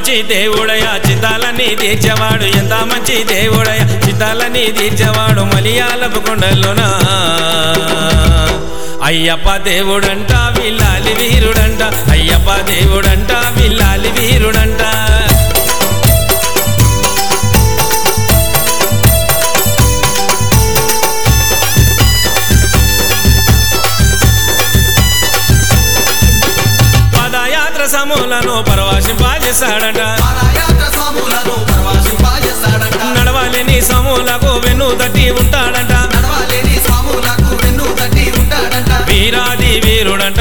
మంచి దేవుడయ చితాలని తీర్చేవాడు ఎంత మంచి దేవుడయ చితాలని తీర్చేవాడు మలియాలపు కొండలోనా అయ్యప్ప దేవుడంట విల్లాలి వీరుడంట అయ్యప్ప దేవుడంట విల్లాలి వీరుడంట పాదయాత్ర సమూలను పరవాశింపాజేశాడట పాదయాత్ర స్వాములను పరవశింపజేస్తాడంట. నడవాలని సమూలకు వెన్ను తట్టి ఉంటాడంట నడవలేని స్వాములకు వెన్ను తట్టి ఉంటాడంట. వీరాది వీరుడంట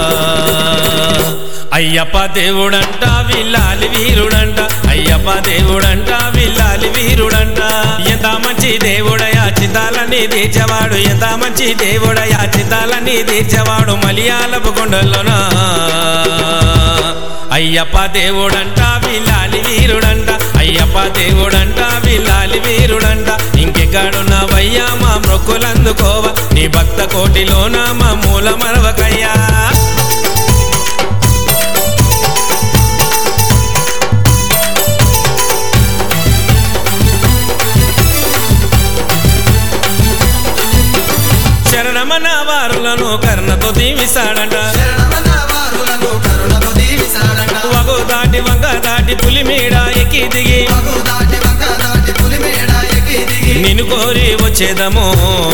అయ్యప్ప దేవుడంట విల్లాలి వీరుడంట అయ్యప్ప దేవుడంట విల్లాలి వీరుడంట ఎంత మంచి దేవుడయా చితాలని తీర్చేవాడు ఎంత మంచి దేవుడయా చితాలని తీర్చేవాడు మలియాలపు కొండల్లోనా అయ్యప్ప దేవుడంట విల్లాలి వీరుడంట అయ్యప్ప దేవుడంట విల్లాలి వీరుడంట ఇంకెక్కడున్నావయ్యా మా మొక్కులందుకోవ నీ భక్త కోటిలోన మా మూల మరవకయ్యా శరణమన వారులను కర్ణతో దీవిస్తాడంట శరణమన్న వారులను కరుణతో దీవిస్తాడంట. వగు దాటి వంగ దాటి పులి మీద ఎక్కి దిగి మగు దాటి వంక దాటి పులిమేడ ఎక్కి దిగి నిన్ను కోరి వచ్చేదము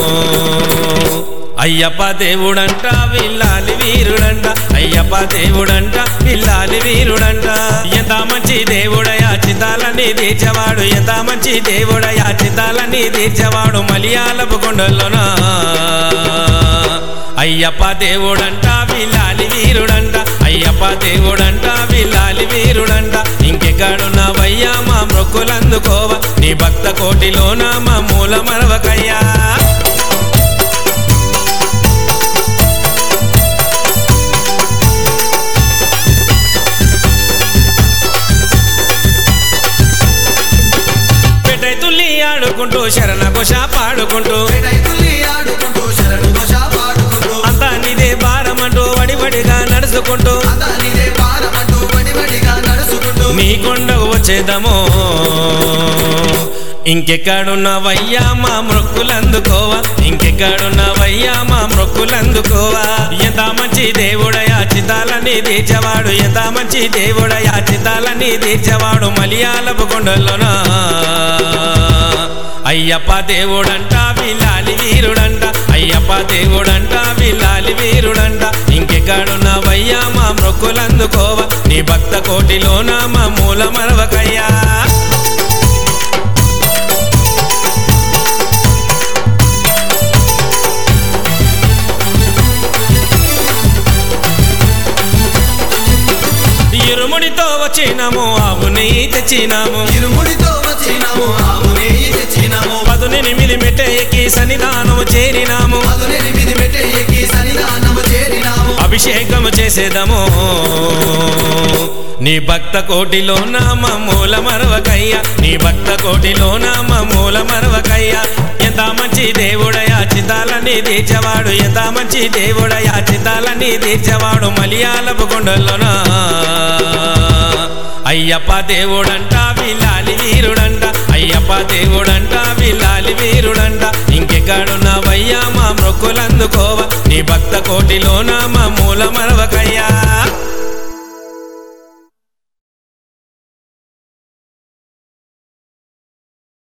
అయ్యప్ప దేవుడంట విల్లాలి వీరుడంట అయ్యప్ప దేవుడంట విల్లాలి వీరుడంట ఎంత మంచి దేవుడయా చితాలని తీర్చేవాడు ఎంత మంచి దేవుడయా చితాలని తీర్చేవాడు మలియాలపు కొండల్లోనా అయ్యప్ప దేవుడంట విల్లాలి వీరుడంట అయ్యప్ప దేవుడంట విల్లాలి వీరుడంట ఇంకెక్కడున్నావయ్యా మా మొక్కులందుకోవ నీ భక్త కోటిలోన మా మూల మరవకయ్యా పెట్టై తుల్లి ఆడుకుంటూ శరణ ఘోష పాడుకుంటూ తుల్లి ఆడుకుంటూ శరణు ఘోష పాడుకుంటూ అంతా నీదే భారమంటూ వడివడిగా నడుచుకుంటూ అతనిదే భారమంటూ వడివడిగా నడుచుకుంటూ నీ కొండకు వచ్చేదము ఇంకెక్కడున్నవయ్యా మా మొక్కులందుకోవా ఇంకెక్కడున్నవయ్యా మా మొక్కులందుకోవా ఎంత మంచి దేవుడయా చితాలని తీర్చేవాడు ఎంత మంచి దేవుడయా చితాలని తీర్చేవాడు మలియాలపు కొండల్లోనా అయ్యప్ప దేవుడంట విల్లాలి వీరుడంట అయ్యప్ప దేవుడంట విల్లాలి వీరుడంట ఇంకెక్కడున్నవయ్యా మా మొక్కులందుకోవా నీ భక్త కోటిలోన మా మూల మరవకయ్యా ఇరుముడితో వచ్చినాము ఆవుని తెచ్చినాము ఇరుముడితో వచ్చినాము ఆవు నెయ్యి తెచ్చినాము పదునెనిమిది మెట్ట ఎక్కి సన్నిధానము చేరినాము పదునెనిమిది మెట్ట ఎక్కి సన్నిధానము చేరినాము అభిషేకము చేసేదము నీ భక్త కోటిలో నామ మూల మరవకయ్య నీ భక్త కోటిలో నామ మూల మరవకయ్య ఎంత మంచి దేవుడయా చితాలని తీర్చేవాడు ఎంత మంచి దేవుడయా చితాలని తీర్చేవాడు మలియాలపు కొండల్లోనా అయ్యప్ప దేవుడంట విల్లాలి వీరుడంట అయ్యప్ప దేవుడంట విల్లాలి వీరుడంట ఇంకెక్కడున్నావయ్యా మా మొక్కులందుకోవ నీ భక్త కోటిలోన మా మూల మరవకయ్యా